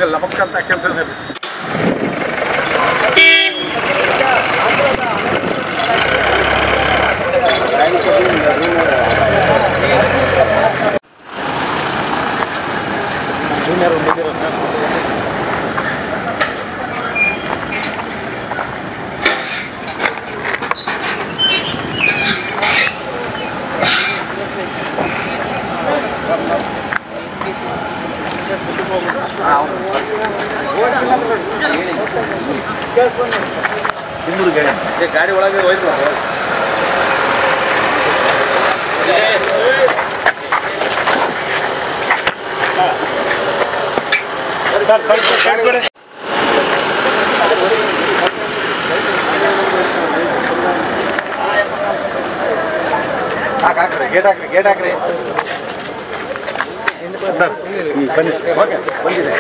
ಹಿಂಗೆ ಲಪಕ್ ಅಂತ ಹಾಕ್ಯಂತಂದ್ರೆ ಗಾಡಿ ಒಳಗೆ ಹೋಯ್ತು ಹಾಕ್ರಿ ಗೇಟ್ ಹಾಕ್ರಿ ಗೇಟ್ ಹಾಕ್ರಿ ಸರ್ ಬನ್ನಿ ಓಕೆ ಬಂದಿದೆ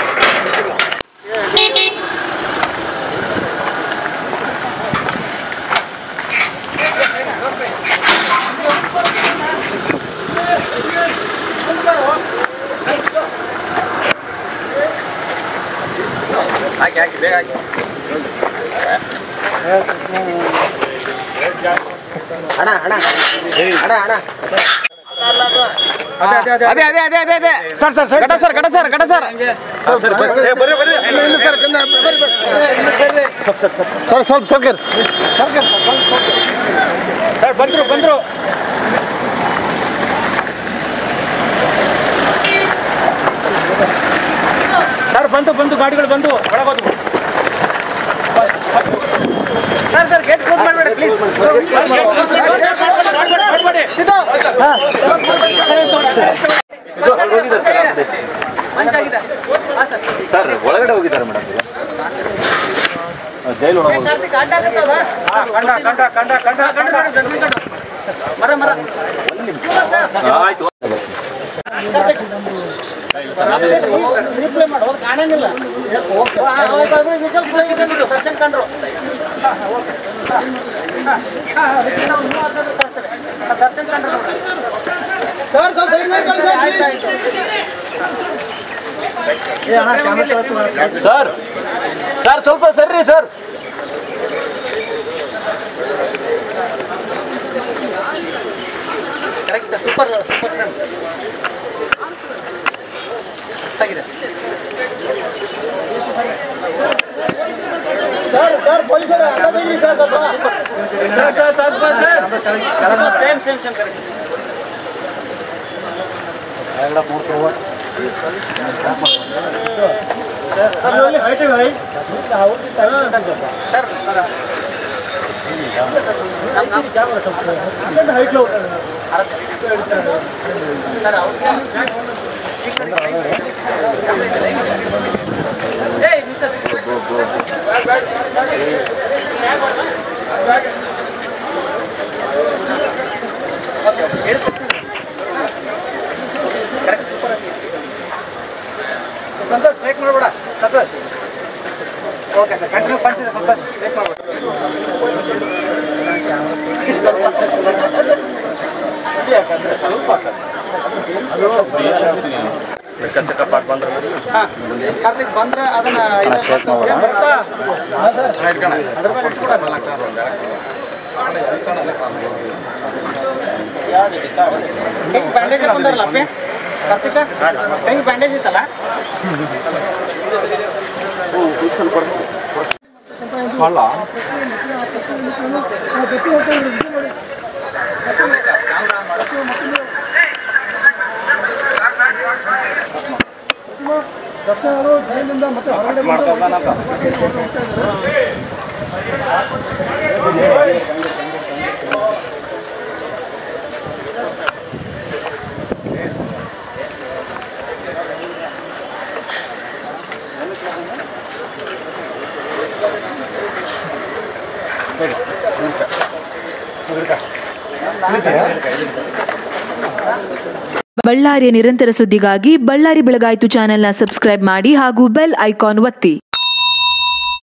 ಹಾಕಿ ಹಾಕಿ ಬೇಗ ಹಾಕಿ ಅಣ್ಣ ಅಣ್ಣ ಅಣ್ಣ ಅಣ್ಣ ಅದೇ ಅದೇ ಅದೇ ಅದೇ ಅದೇ ಸರ್ ಸರ್ ಸರ್ ಗಡ ಸರ್ ಗಡ ಸರ್ ಗಡ ಸರ್ ಸರ್ ಬರ್ರಿ ಬರ್ರಿ ಬರ್ರಿ ಸರ್ ಸ್ವಲ್ಪ ಸ್ವಲ್ಪ ಸರ್ ಬಂದ್ರು ಬಂದ್ರು ಸರ್ ಬಂತು ಬಂತು ಗಾಡಿಗಳು ಬಂದು ಒಳಗೋದು ಸರ್ ಸರ್ ಗೇಟ್ ಕ್ಲೋಸ್ ಮಾಡಬೇಡಿ ಪ್ಲೀಸ್ ಸರ್ ಒಳಗಡೆ ಹೋಗಿದ್ದಾರೆ ಮೇಡಮ್ ಜೈಲು ಒಳಗೆ ಕಂಡ ಕಂಡ ಕಂಡ ಕಂಡ ಕಂಡ ಆಯ್ತು ಸರ್ ಸರ್ ಸ್ವಲ್ಪ ಸರ್ರಿ ಸರ್ ಸಂತೋಷ್ ಬ್ರೇಕ್ ಮಾಡ್ಬೇಡ ಸಂತೋಷ್ ಓಕೆ ಸರ್ ಕಂಟಿನ್ಯೂ ಪಂಚಿದೆ ಸಂತೋಷ್ ಬ್ರೇಕ್ ಮಾಡ್ಬೇಡ ಕಾರ್ತಿಕ್ ಬಂದ್ರೆ ಅದನ್ನ ಹೆಂಗ್ ಬ್ಯಾಂಡೇಜ್ ಹಾಕೊಂಡಾರಲ್ಲ ಅಪ್ಪೆ ಕಾರ್ತಿಕ ಹೆಂಗ್ ಬ್ಯಾಂಡೇಜ್ ಇತ್ತಲ್ಲ ಬಳ್ಳಾರಿಯ ನಿರಂತರ ಸುದ್ದಿಗಾಗಿ ಬಳ್ಳಾರಿ ಬೆಳಗಾಯಿತು ಚಾನೆಲ್ನ ಸಬ್ಸ್ಕ್ರೈಬ್ ಮಾಡಿ ಹಾಗೂ ಬೆಲ್ ಐಕಾನ್ ಒತ್ತಿ